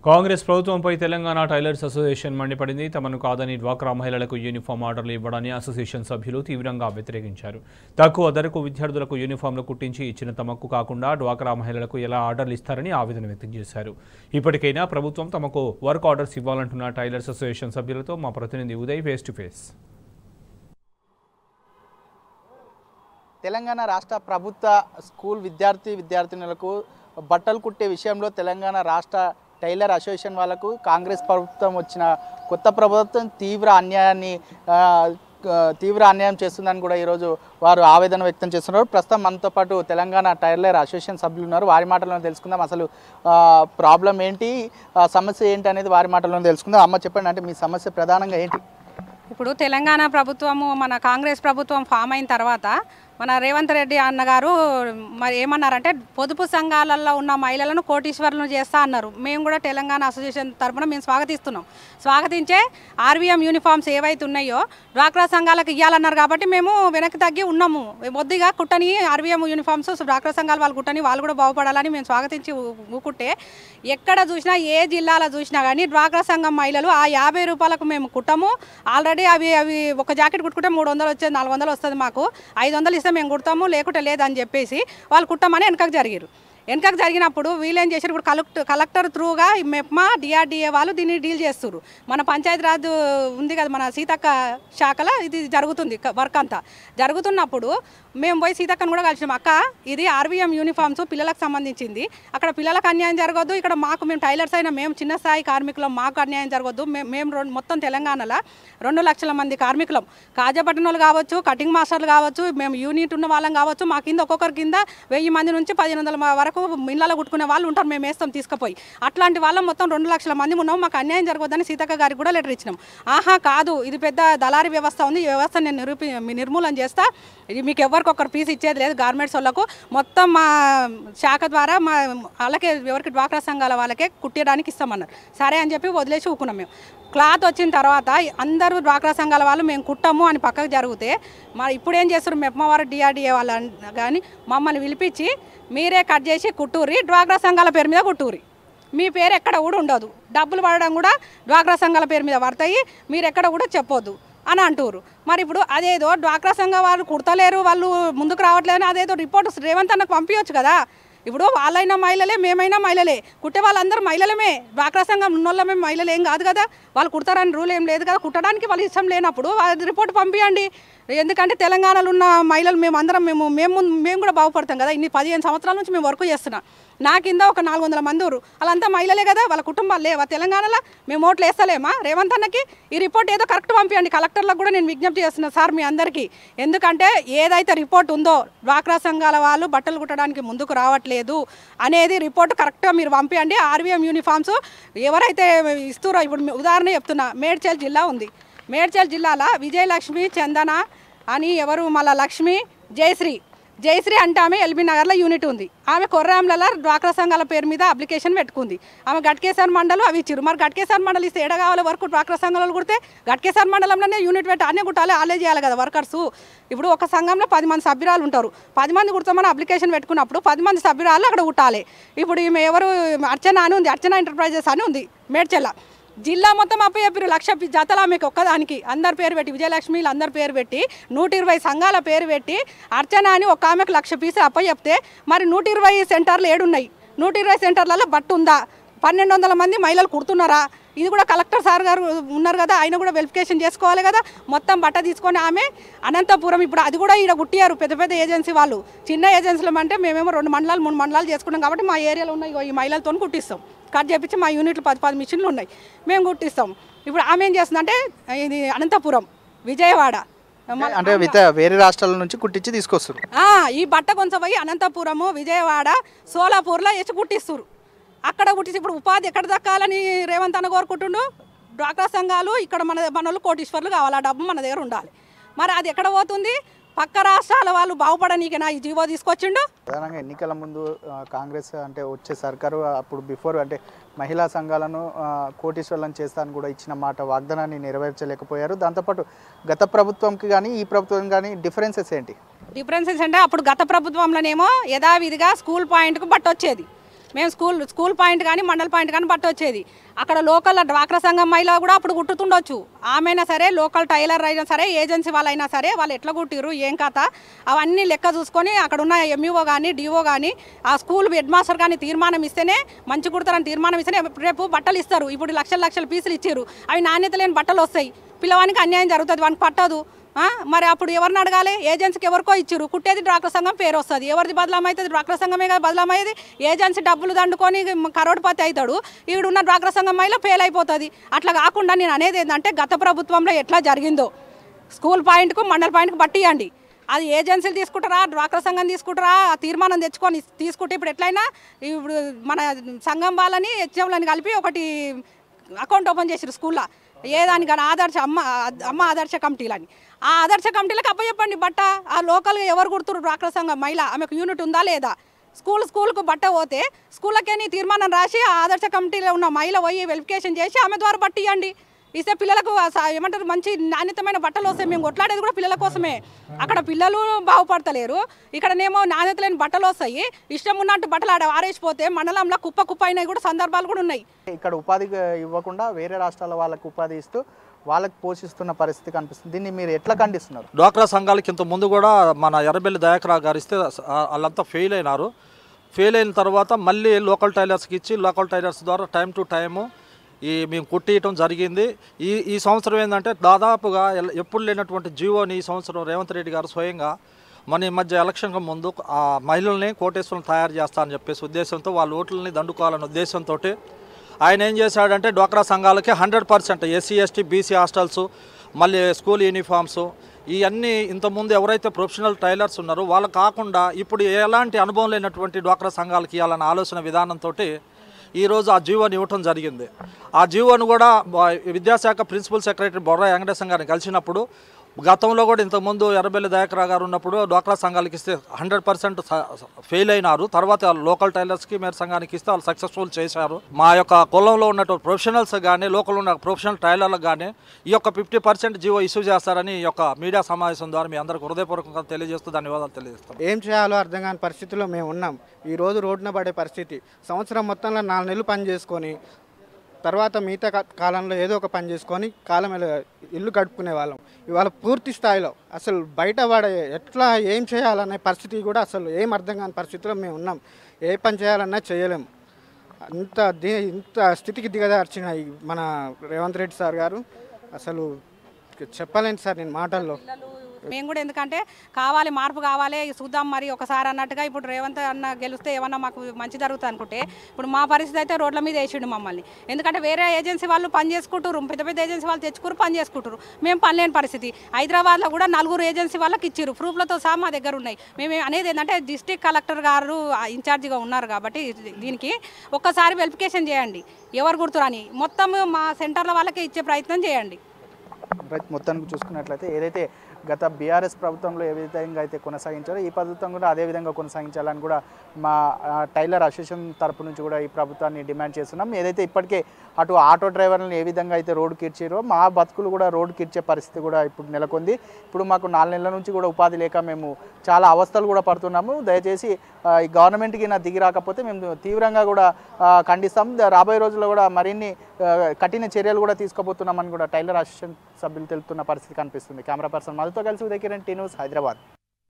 కాంగ్రెస్ ప్రభుత్వంపై Telangana tailors association మండిపడింది తమను కాదని డ్వాక్రా మహిళలకు యూనిఫామ్ ఆర్డర్లు ఇవ్వడాన్ని అసోసియేషన్ సభ్యులు తీవ్రంగా వ్యతిరేకించారు తక్కువ ధరకు విద్యార్థులకు యూనిఫామ్లు కుట్టించి ఇచ్చిన తమకు కాకుండా డ్వాక్రా మహిళలకు ఎలా ఆర్డర్లు ఇస్తారని ఆవేదన వ్యక్తం చేశారు ఇప్పటికైనా ప్రభుత్వం తమకు వర్క్ ఆర్డర్స్ ఇవ్వాలంటున్న టైలర్స్ అసోసియేషన్ సభ్యులతో మా ప్రతినిధి Uday face to face Telangana రాష్ట్ర ప్రభుత్వ స్కూల్ విద్యార్థి విద్యార్థినులకు బట్టలు కుట్టే విషయంలో తెలంగాణ రాష్ట్ర టైలర్ అసోసియేషన్ వాళ్ళకు కాంగ్రెస్ ప్రభుత్వం వచ్చిన కొత్త ప్రభుత్వం తీవ్ర అన్యాయాన్ని ఆ, ఆ, తీవ్ర అన్యాయం చేస్తుందని కూడా ఈరోజు వారు ఆవేదన వ్యక్తం చేస్తున్నారు ప్రస్తుతం మనతో పాటు తెలంగాణ టైలర్ అసోసియేషన్ సభ్యులు ఉన్నారు వారి మాటల్లో తెలుసుకుందాం అసలు ప్రాబ్లం ఏంటి ఆ, సమస్య ఏంటి అనేది వారి మాటల్లో తెలుసుకుందాం అమ్మ చెప్పండి అంటే మీ సమస్య ప్రధానంగా ఏంటి ఇప్పుడు తెలంగాణ ప్రభుత్వము మన కాంగ్రెస్ ప్రభుత్వం ఫామ్ అయిన తర్వాత మన రేవంత్ రెడ్డి అన్నగారు మరి ఏమన్నారంటే పొదుపు సంఘాలలో ఉన్న మహిళలను కోటీశ్వరులను చేస్తా అన్నారు మేము కూడా తెలంగాణ అసోసియేషన్ తరఫున మేము స్వాగతిస్తున్నాం స్వాగతించే ఆర్వీఎం యూనిఫామ్స్ ఏవైతే ఉన్నాయో డ్వాక్రా సంఘాలకు ఇవ్వాలన్నారు కాబట్టి మేము వెనక్కి తగ్గి ఉన్నాము మొద్దిగా కుట్టని ఆర్వీఎం యూనిఫామ్స్ డ్వాక్రా సంఘాల వాళ్ళు కుట్టని వాళ్ళు కూడా బాగుపడాలని మేము స్వాగతించి ఊ- ఊకుంటే ఎక్కడ చూసినా ఏ జిల్లాలో చూసినా కానీ డ్వాక్రా సంఘం మహిళలు ఆ యాభై రూపాయలకు మేము కుట్టము ఆల్రెడీ అవి అవి ఒక జాకెట్ కుట్టుకుంటే మూడు వందలు వచ్చేది నాలుగు వందలు వస్తుంది మాకు ఐదు వందలు ఇస్తే మేము కుడతాము లేకుంటే లేదని చెప్పేసి వాళ్ళు కుట్టమని వెనకకు జరిగారు వెనకకు జరిగినప్పుడు వీళ్ళు ఏం చేశారు ఇప్పుడు కలెక్టర్ కలెక్టర్ త్రూగా ఈ మెప్మా డిఆర్డిఏ వాళ్ళు దీన్ని డీల్ చేస్తారు మన పంచాయతీరాజ్ ఉంది కదా మన సీతక్క శాఖలో ఇది జరుగుతుంది క- వర్క్ అంతా జరుగుతున్నప్పుడు మేము పోయి సీతక్కను కూడా కలిసినాం అక్క ఇది ఆర్వీఎం యూనిఫామ్స్ పిల్లలకు సంబంధించింది అక్కడ పిల్లలకు అన్యాయం జరగదు ఇక్కడ మాకు మేము టైలర్స్ అయినా మేము చిన్న స్థాయి కార్మికులం మాకు అన్యాయం జరగదు మేము మేము రెండు మొత్తం తెలంగాణలో రెండు లక్షల మంది కార్మికులం కాజపట్టినోళ్ళు కావచ్చు కటింగ్ మాస్టర్లు కావచ్చు మేము యూనిట్ ఉన్న వాళ్ళం కావచ్చు మా కింద ఒక్కొక్కరి కింద వెయ్యి మంది నుంచి పదిహేను వందల మ- వరకు ఇళ్ళలో కుట్టుకునే వాళ్ళు ఉంటారు మేము వేస్తాం తీసుకుపోయి అట్లాంటి వాళ్ళం మొత్తం రెండు లక్షల మంది ఉన్నాం మాకు అన్యాయం జరగొద్దని సీతక్క గారికి కూడా లెటర్ ఇచ్చినాం ఆహా కాదు ఇది పెద్ద దళారీ వ్యవస్థ ఉంది ఈ వ్యవస్థ నేను నిరూపి మీ నిర్మూలన చేస్తా ఇది మీకు ఎవరికొకరు పీస్ ఇచ్చేది లేదు గార్మెంట్స్ వాళ్ళకు మొత్తం మా శాఖ ద్వారా మా వాళ్ళకే ఎవరికి డ్వాక్రా సంఘాల వాళ్ళకే కుట్టడానికి ఇస్తామన్నారు సరే అని చెప్పి వదిలేసి ఊకున్నాం మేము క్లాత్ వచ్చిన తర్వాత అందరూ డ్వాక్రా సంఘాల వాళ్ళు మేము కుట్టము అని పక్కకు జరిగితే మరి ఇప్పుడు ఏం చేస్తారు మెప్పమవారు డిఆర్డిఏ వాళ్ళు అన్- కానీ మమ్మల్ని పిలిపించి మీరే కట్ చేసి కుట్టూరి డ్వాక్రా సంఘాల పేరు మీద కుట్టూరి మీ పేరు ఎక్కడ కూడా ఉండదు డబ్బులు పడడం కూడా డ్వాక్రా సంఘాల పేరు మీద పడతాయి మీరు ఎక్కడ కూడా చెప్పొద్దు అని అంటారు మరి ఇప్పుడు అదేదో డ్వాక్రా సంఘం వాళ్ళు కుడతలేరు వాళ్ళు ముందుకు రావట్లేదు అని అదేదో రిపోర్ట్ రేవంత్ అన్నకు పంపించవచ్చు కదా ఇప్పుడు వాళ్ళైనా మహిళలే మేమైనా మహిళలే కుట్టే వాళ్ళందరూ మహిళలమే డ్వాక్రా సంఘం ఉన్నోళ్ళమే మహిళలు ఏం కాదు కదా వాళ్ళు కుడతారని రూల్ ఏం లేదు కదా కుట్టడానికి వాళ్ళు ఇష్టం లేనప్పుడు అది రిపోర్ట్ పంపించండి ఎందుకంటే తెలంగాణలో ఉన్న మహిళలు మేము అందరం మేము మేము ముందు- మేము కూడా బాగుపడతాం కదా ఇన్ని పదిహేను సంవత్సరాల నుంచి మేము వర్క్ చేస్తున్నాం నా కింద ఒక నాలుగు వందల మంది ఉన్నారు వాళ్ళంతా మహిళలే కదా వాళ్ళ కుటుంబాలు లేవా తెలంగాణలో మేము ఓట్లు వేస్తలేమా రేవంత్ అన్నకి ఈ రిపోర్ట్ ఏదో కరెక్ట్ పంపించండి కలెక్టర్లకు కూడా నేను విజ్ఞప్తి చేస్తున్నాను సార్ మీ అందరికీ ఎందుకంటే ఏదైతే రిపోర్ట్ ఉందో డ్వాక్రా సంఘాల వాళ్ళు బట్టలు కుట్టడానికి ముందుకు రావట్లేదు అనేది రిపోర్ట్ కరెక్ట్గా మీరు పంపించండి ఆర్వీఎం యూనిఫామ్స్ ఎవరైతే ఇస్తున్నారో ఇప్పుడు మీ- ఉదాహరణ చెప్తున్నా మేడ్చల్ జిల్లా ఉంది మేడ్చల్ జిల్లాలో విజయలక్ష్మి చందన అని ఎవరు మళ్ళా లక్ష్మి జయశ్రీ జయశ్రీ అంటే ఆమె ఎల్బీ నగర్లో యూనిట్ ఉంది ఆమె కొర్రాంలలో డ్వాక్రా సంఘాల పేరు మీద అప్లికేషన్ పెట్టుకుంది ఆమె గట్కేశ్వర్ మండలం అవి ఇచ్చారు మరి గట్కేశ్వర్ మండలి ఇస్తే ఏడ కావాలి వరకు డ్వాక్రా సంఘాలు కుడితే గట్కేశ్వర్ మండలంలోనే యూనిట్ పెట్టి అన్నీ కుట్టాలి ఆలే చేయాలి కదా వర్కర్స్ ఇప్పుడు ఒక సంఘంలో పది మంది సభ్యురాలు ఉంటారు పది మంది కుడతామని అప్లికేషన్ పెట్టుకున్నప్పుడు పది మంది సభ్యురాలు అక్కడ కుట్టాలి ఇప్పుడు ఈమె ఎవరు అర్చన అని ఉంది అర్చన ఎంటర్ప్రైజెస్ అని ఉంది మేడ్చెల్ల జిల్లా మొత్తం అప్పు చెప్పారు లక్ష పి- జతలు ఆమెకు ఒక్కదానికి అందరి పేరు పెట్టి విజయలక్ష్మిలు అందరి పేరు పెట్టి నూట ఇరవై సంఘాల పేరు పెట్టి అర్చన అని ఒక ఆమెకు లక్ష పీసులు అప్ప చెప్తే మరి నూట ఇరవై సెంటర్లు ఏడున్నాయి నూట ఇరవై సెంటర్లలో బట్టు ఉందా పన్నెండు వందల మంది మహిళలు కుడుతున్నారా ఇది కూడా కలెక్టర్ సార్ గారు ఉన్నారు కదా ఆయన కూడా వెరిఫికేషన్ చేసుకోవాలి కదా మొత్తం బట్ట తీసుకొని ఆమె అనంతపురం ఇప్పుడు అది కూడా ఈడ గుట్టియారు పెద్ద పెద్ద ఏజెన్సీ వాళ్ళు చిన్న ఏజెన్సీలు అంటే మేమేమో రెండు మండలాలు మూడు మండలాలు చేసుకున్నాం కాబట్టి మా ఏరియాలో ఉన్న ఇగో ఈ మహిళలతో కుట్టిస్తాం కట్ చేపించి మా యూనిట్లు పది పది మిషన్లు ఉన్నాయి మేము కుట్టిస్తాం ఇప్పుడు ఆమె ఏం చేస్తుందంటే ఇది అనంతపురం విజయవాడ మ- అంటే విత వేరే రాష్ట్రాల నుంచి కుట్టించి తీసుకొస్తారు ఆ, ఈ బట్ట కొంచెం పోయి అనంతపురము విజయవాడ సోలాపూర్లో వేసి కుట్టిస్తారు అక్కడ కుట్టించి ఇప్పుడు ఉపాధి ఎక్కడ దక్కాలని రేవంత్ అన్న కోరుకుంటుండు డ్వాక్రా సంఘాలు ఇక్కడ మన మన వాళ్ళు కోటీశ్వర్లు కావాలి ఆ డబ్బు మన దగ్గర ఉండాలి మరి అది ఎక్కడ పోతుంది పక్క రాష్ట్రాల వాళ్ళు బాగుపడనీకేనా ఈ జీవో తీసుకొచ్చిండు ప్రధానంగా ఎన్నికల ముందు ఆ, కాంగ్రెస్ అంటే వచ్చే సర్కారు అప్పుడు బిఫోర్ అంటే మహిళా సంఘాలను ఆ, కోటీశ్వర్లను చేస్తానని కూడా ఇచ్చిన మాట వాగ్దానాన్ని నెరవేర్చలేకపోయారు దాంతోపాటు గత ప్రభుత్వంకి కానీ ఈ ప్రభుత్వం కానీ డిఫరెన్సెస్ ఏంటి డిఫరెన్సెస్ అంటే అప్పుడు గత ప్రభుత్వంలోనేమో యథావిధిగా స్కూల్ పాయింట్కు బట్ట వచ్చేది మేము స్కూల్ స్కూల్ పాయింట్ కానీ మండల పాయింట్ కానీ బట్ట వచ్చేది అక్కడ లోకల్ డ్వాక్రా సంఘం మహిళ కూడా అప్పుడు కుట్టుతుండొచ్చు ఆమెనా సరే లోకల్ టైలర్ అయినా సరే ఏజెన్సీ వాళ్ళైనా సరే వాళ్ళు ఎట్లా కుట్టిరు ఏం కథ అవన్నీ లెక్క చూసుకొని అక్కడ ఉన్న ఎంఈఓ కానీ డిఓ కానీ ఆ స్కూల్ హెడ్ మాస్టర్ కానీ తీర్మానం ఇస్తేనే మంచి కుడతారని తీర్మానం ఇస్తేనే రేపు బట్టలు ఇస్తారు ఇప్పుడు లక్షల లక్షల పీసులు ఇచ్చారు అవి నాణ్యత లేని బట్టలు వస్తాయి పిల్లవానికి అన్యాయం జరుగుతుంది వానికి పట్టదు ఆ, మరి అప్పుడు ఎవరిని అడగాలి ఏజెన్సీకి ఎవరికో ఇచ్చారు కుట్టేది డ్వాక్రా సంఘం పేరు వస్తుంది ఎవరిది బదలామవుతుంది డ్వాక్రా సంఘమే కదా బదలామయ్యేది ఏజెన్సీ డబ్బులు దండుకొని కరోడ్పతి అవుతాడు ఈడున్న డ్వాక్రా సంఘం మహిళ ఫెయిల్ అయిపోతుంది అట్లా కాకుండా నేను అనేది ఏంటంటే గత ప్రభుత్వంలో ఎట్లా జరిగిందో స్కూల్ పాయింట్కు మండల పాయింట్కు పట్టియండి అది ఏజెన్సీలు తీసుకుంటారా డ్వాక్రా సంఘం తీసుకుంటారా ఆ తీర్మానం తెచ్చుకొని తీసుకుంటే ఇప్పుడు ఎట్లయినా ఇప్పుడు మన సంఘం వాళ్ళని హెచ్ఎంలని కలిపి ఒకటి అకౌంట్ ఓపెన్ చేసారు స్కూల్లో ఏ దానికని ఆదర్శ అమ్మ అమ్మ ఆదర్శ కమిటీలని ఆ ఆదర్శ కమిటీలకు అప్పచెప్పండి బట్ట ఆ లోకల్గా ఎవరు కుడుతురు డ్వాక్రా సంఘం మహిళ ఆమెకు యూనిట్ ఉందా లేదా స్కూల్ స్కూల్కు బట్ట పోతే స్కూళ్ళకేని తీర్మానం రాసి ఆ ఆదర్శ కమిటీలో ఉన్న మహిళ పోయి వెరిఫికేషన్ చేసి ఆమె ద్వారా పట్టియండి ఇస్తే పిల్లలకు ఆ స- ఏమంటారు మంచి నాణ్యతమైన బట్టలు వస్తాయి మేము కొట్లాడేది కూడా పిల్లల కోసమే అక్కడ పిల్లలు బాగుపడతలేరు ఇక్కడనేమో నాణ్యత లేని బట్టలు వస్తాయి ఇష్టం ఉన్నట్టు బట్టలు ఆడ ఆరేసిపోతే మండలంలో కుప్ప కుప్ప అయినాయి కూడా సందర్భాలు కూడా ఉన్నాయి ఇక్కడ ఉపాధి ఇవ్వకుండా వేరే రాష్ట్రాల వాళ్ళకి ఉపాధి ఇస్తూ వాళ్ళకి పోషిస్తున్న పరిస్థితి కనిపిస్తుంది దీన్ని మీరు ఎట్లా ఖండిస్తున్నారు డ్వాక్రా సంఘాలకి ఇంత ముందు కూడా మన ఎర్రబెల్లి దయాకరావు గారు ఇస్తే ఆ- వాళ్ళంతా ఫెయిల్ అయినారు ఫెయిల్ అయిన తర్వాత మళ్ళీ లోకల్ టైలర్స్కి ఇచ్చి లోకల్ టైలర్స్ ద్వారా టైం టు టైము ఈ మేము కుట్టియటం జరిగింది ఈ ఈ సంవత్సరం ఏంటంటే దాదాపుగా ఎల్- ఎప్పుడు లేనటువంటి జీవోని ఈ సంవత్సరం రేవంత్ రెడ్డి గారు స్వయంగా మన ఈ మధ్య ఎలక్షన్కి ముందు ఆ మహిళల్ని కోటేశ్వరం తయారు చేస్తా అని చెప్పేసి ఉద్దేశంతో వాళ్ళ ఓట్లని దండుకోవాలనే ఉద్దేశంతో ఆయన ఏం చేశాడంటే డ్వాక్రా సంఘాలకి hundred percent SC ST BC hostels మళ్ళీ స్కూల్ యూనిఫామ్స్ ఇవన్నీ ఇంతకుముందు ఎవరైతే ప్రొఫెషనల్ టైలర్స్ ఉన్నారో వాళ్ళు కాకుండా ఇప్పుడు ఎలాంటి అనుభవం లేనటువంటి డ్వాక్రా సంఘాలకి ఇవ్వాలన్న ఆలోచన విధానంతో ఈరోజు ఆ జీవోని ఇవ్వటం జరిగింది ఆ జీవోను కూడా ఆ, విద్యాశాఖ ప్రిన్సిపల్ సెక్రటరీ బొర్రా వెంకటేశం గారిని కలిసినప్పుడు గతంలో కూడా ఇంతకుముందు ఎర్రబెల్లి దయాకరావు గారు ఉన్నప్పుడు డ్వాక్రా సంఘాలకి ఇస్తే హండ్రెడ్ పర్సెంట్ ఫెయిల్ అయినారు తర్వాత లోకల్ టైలర్స్కి మేర సంఘానికి ఇస్తే వాళ్ళు సక్సెస్ఫుల్ చేశారు మా యొక్క కులంలో ఉన్నటువంటి ప్రొఫెషనల్స్ కానీ లోకల్ ఉన్న ప్రొఫెషనల్ టైలర్లకు కానీ ఈ యొక్క ఫిఫ్టీ పర్సెంట్ జీవో ఇష్యూ చేస్తారని ఈ యొక్క మీడియా సమావేశం ద్వారా మీ అందరికి హృదయపూర్వకంగా తెలియజేస్తూ ధన్యవాదాలు తెలియజేస్తాం ఏం చేయాలో అర్థం కాని పరిస్థితిలో మేము ఉన్నాం ఈ రోజు రోడ్డున పడే పరిస్థితి సంవత్సరం మొత్తంలో నాలుగు నెలలు పని చేసుకొని తర్వాత మిగతా కా- కాలంలో ఏదో ఒక పని చేసుకొని కాలం ఎలా- ఇల్లు గడుపుకునే వాళ్ళం ఇవాళ పూర్తి స్థాయిలో అసలు బయట పడే ఎట్లా ఏం చేయాలనే పరిస్థితి కూడా అసలు ఏం అర్థం కాని పరిస్థితిలో మేము ఉన్నాం ఏ పని చేయాలన్నా చేయలేం ఇంత ది ఇంత స్థితికి దిగదార్చిన ఈ మన రేవంత్ రెడ్డి సార్ గారు అసలు చెప్పలేను సార్ నేను మాటల్లో మేము కూడా ఎందుకంటే కావాలి మార్పు కావాలి చూద్దాం మరి ఒకసారి అన్నట్టుగా ఇప్పుడు రేవంత్ అన్న గెలిస్తే ఏమన్నా మాకు మంచి జరుగుతుంది అనుకుంటే ఇప్పుడు మా పరిస్థితి అయితే రోడ్ల మీద వేసిండు మమ్మల్ని ఎందుకంటే వేరే ఏజెన్సీ వాళ్ళు పని చేసుకుంటారు పెద్ద పెద్ద ఏజెన్సీ వాళ్ళు తెచ్చుకుని పని చేసుకుంటారు మేము పని లేని పరిస్థితి హైదరాబాద్లో కూడా నలుగురు ఏజెన్సీ వాళ్ళకి ఇచ్చారు ప్రూఫ్లతో సహా మా దగ్గర ఉన్నాయి మేము అనేది ఏంటంటే డిస్టిక్ కలెక్టర్ గారు ఇన్ఛార్జిగా ఉన్నారు కాబట్టి దీనికి ఒక్కసారి వెరిఫికేషన్ చేయండి ఎవరు గుర్తురాని మొత్తం మా సెంటర్ల వాళ్ళకే ఇచ్చే ప్రయత్నం చేయండి రైట్ మొత్తానికి చూసుకున్నట్లయితే ఏదైతే గత బీఆర్ఎస్ ప్రభుత్వంలో ఏ విధంగా అయితే కొనసాగించారో ఈ ప్రభుత్వం కూడా అదే విధంగా కొనసాగించాలని కూడా మా ఆ, టైలర్ అసోసియేషన్ తరపు నుంచి కూడా ఈ ప్రభుత్వాన్ని డిమాండ్ చేస్తున్నాం ఏదైతే ఇప్పటికే అటు ఆటో డ్రైవర్లను ఏ విధంగా అయితే రోడ్డుకి ఇచ్చారో మా బతుకులు కూడా రోడ్డుకి ఇచ్చే పరిస్థితి కూడా ఇప్పుడు నెలకొంది ఇప్పుడు మాకు నాలుగు నెలల నుంచి కూడా ఉపాధి లేక మేము చాలా అవస్థలు కూడా పడుతున్నాము దయచేసి ఆ, ఈ గవర్నమెంట్కి నా దిగి రాకపోతే మేము తీవ్రంగా కూడా ఆ, ఖండిస్తాం ద- రాబోయే రోజుల్లో కూడా మరిన్ని ఆ, కఠిన చర్యలు కూడా తీసుకోబోతున్నామని కూడా టైలర్ అసోసియేషన్ సభ్యులు తెలుపుతున్న పరిస్థితి కనిపిస్తుంది కెమెరా పర్సన్ మధుతో కలిసి ఉదయకిరణ్ టీ న్యూస్ హైదరాబాద్